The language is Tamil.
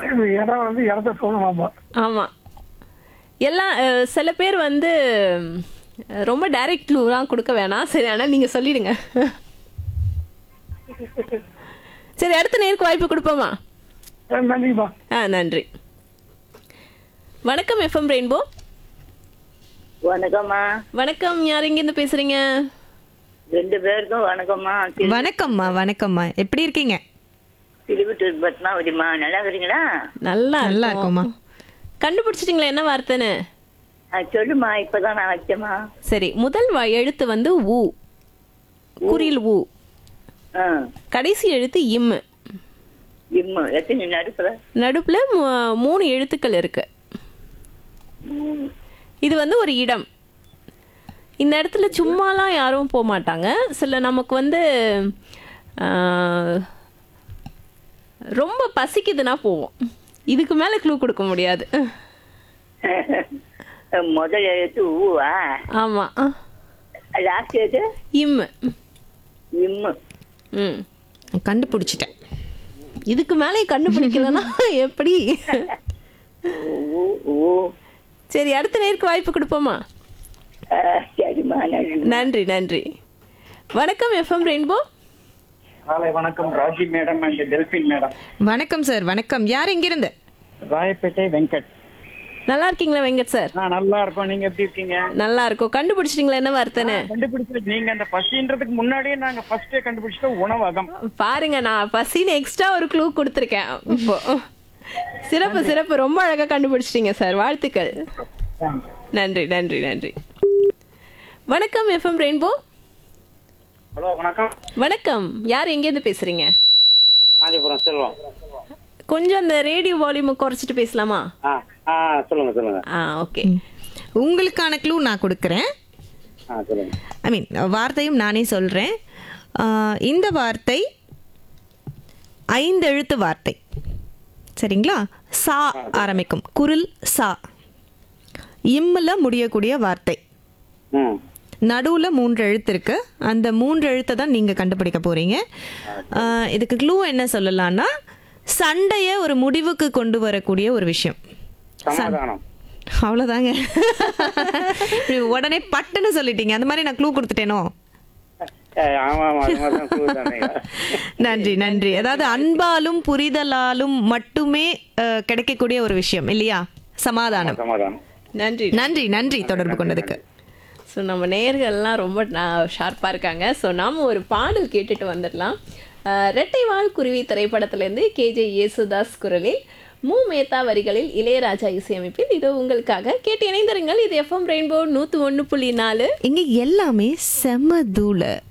இடம் வந்து இடத்த சொல்லணுமாமா ஆமா எல்லாம் அஹ், சில பேர் வந்து அஹ், ரொம்ப டைரக்ட் க்ளூலாம் கொடுக்க வேணாம் சரி ஆனால் நீங்க சொல்லிடுங்க சரி அடுத்த நேருக்கு வாய்ப்பு கொடுப்போமா சரி, நன்றிப்பா ஆ நன்றி வணக்கம் எஃப்எம் ரெயின்போ வணக்கம்மா வணக்கம் யார் எங்கேருந்து பேசுறீங்க ரெண்டு பேருக்கும் வணக்கம்மா வணக்கம்மா வணக்கம்மா எப்படி இருக்கீங்க திருவிட்டூர் பத்மாவதிமா நல்லா இருக்கிறீங்களா நல்லா நல்லா இருக்கோம். இருக்கோம்மா கண்டுபிடிச்சிட்டீங்களா என்ன வார்த்தைன்னு ஆ, சொல்லுமா இப்பதான் நான் வச்சேம்மா சரி முதல் வ- எழுத்து வந்து ஊ குறில் ஊ ஆ கடைசி எழுத்து இம்மு இம்மு எத்தனை நடுப்புல நடுப்புல மூ- மூணு எழுத்துக்கள் இருக்கு இது வந்து ஒரு இடம் இந்த இடத்துல சும்மாலாம் யாரும் போக மாட்டாங்க சில நமக்கு வந்து ஆஹ், ரொம்ப பசிக்குதுன்னா போவோம் இதுக்கு மேல க்ளூ கொடுக்க முடியாது முதல் எழுத்து ஊவா ஆமா லாஸ்ட் எழுத்து இம்மு இம்மு ம் கண்டுபிடிச்சிட்டேன் இதுக்கு மேலே கண்டுபிடிக்கலன்னா எப்படி ஊ ஊ சரி அடுத்த நேருக்கு வாய்ப்பு கொடுப்போமா ஆ, சரிம்மா நன்றி நன்றி நன்றி வணக்கம் எஃப்எம் ரெயின்போ காலை வணக்கம் Raji madam and Delphin madam வணக்கம் சார் வணக்கம் யார் எங்கிருந்து ராயப்பேட்டை வெங்கட் நல்லா இருக்கீங்களா வெங்கட் சார் நான் நல்லா இருக்கோம் நீங்க எப்படி இருக்கீங்க நல்லா இருக்கும் கண்டுபிடிச்சிட்டீங்களா என்ன வார்த்தைன்னு கண்டுபிடிச்சது நீங்க அந்த பசின்றதுக்கு முன்னாடியே நாங்க ஃபர்ஸ்டே கண்டுபிடிச்சிட்டோம் உணவகம் பாருங்க நான் பசின்னு எக்ஸ்ட்ரா ஒரு க்ளூ கொடுத்துருக்கேன் இப்போ சிறப்பு சிறப்பு ரொம்ப அழகா கண்டுபிடிச்சிட்டீங்க சார் வாழ்த்துக்கள் நன்றி நன்றி நன்றி வணக்கம் எஃப்எம் ரெயின்போ ஹலோ வணக்கம் வணக்கம் யார் எங்கேருந்து பேசுறீங்க காஞ்சிபுரம் செல்வம் கொஞ்சம் அந்த ரேடியோ வால்யூமை குறைச்சிட்டு பேசலாமா ஆ ஆ சொல்லுங்க சொல்லுங்க ஆ ஓகே உங்களுக்கான க்ளூ நான் கொடுக்குறேன் ஆ சொல்லுங்க ஐ மீன் வார்த்தையும் நானே சொல்கிறேன் இந்த வார்த்தை ஐந்து எழுத்து வார்த்தை சரிங்களா சா ஆரம்பிக்கும் குரில் சா இம்மில் முடியக்கூடிய வார்த்தை ம் நடுவில் மூன்று எழுத்து இருக்கு அந்த மூன்று எழுத்தை தான் நீங்கள் கண்டுபிடிக்க போகிறீங்க இதுக்கு க்ளூ என்ன சொல்லலாம்னா சண்டையை ஒரு முடிவுக்கு கொண்டு வரக்கூடிய ஒரு விஷயம் சமாதானம் அவ்வளோதாங்க இப்படி உடனே பட்டுன்னு சொல்லிட்டீங்க அந்த மாதிரி நான் க்ளூ கொடுத்துட்டேனோ ஏ, ஆமா ஆமா அது மாதிரி தான் சொல்லுதானே நன்றி நன்றி அதாவது அன்பாலும் புரிதலாலும் மட்டுமே அஹ், கிடைக்கக்கூடிய ஒரு விஷயம் இல்லையா சமாதானம் சமாதானம் நன்றி நன்றி நன்றி தொடர்பு கொண்டதுக்கு ஸோ நம்ம நேயர்கள்லாம் ரொம்ப ஷார்ப்பாக இருக்காங்க ஸோ நாம ஒரு பாடல் கேட்டுட்டு வந்துடலாம் அஹ், ரெட்டை வாழ் குருவி திரைப்படத்திலேருந்து கேஜே யேசுதாஸ் குரலில் மு மேத்தா வரிகளில் இளையராஜா இசையமைப்பில் இது உங்களுக்காக கேட்டு இணைந்திருங்கள் இது எஃப்எம் ரெயின்போ நூற்று ஒன்று புள்ளி நாலு இங்க எல்லாமே செம தூள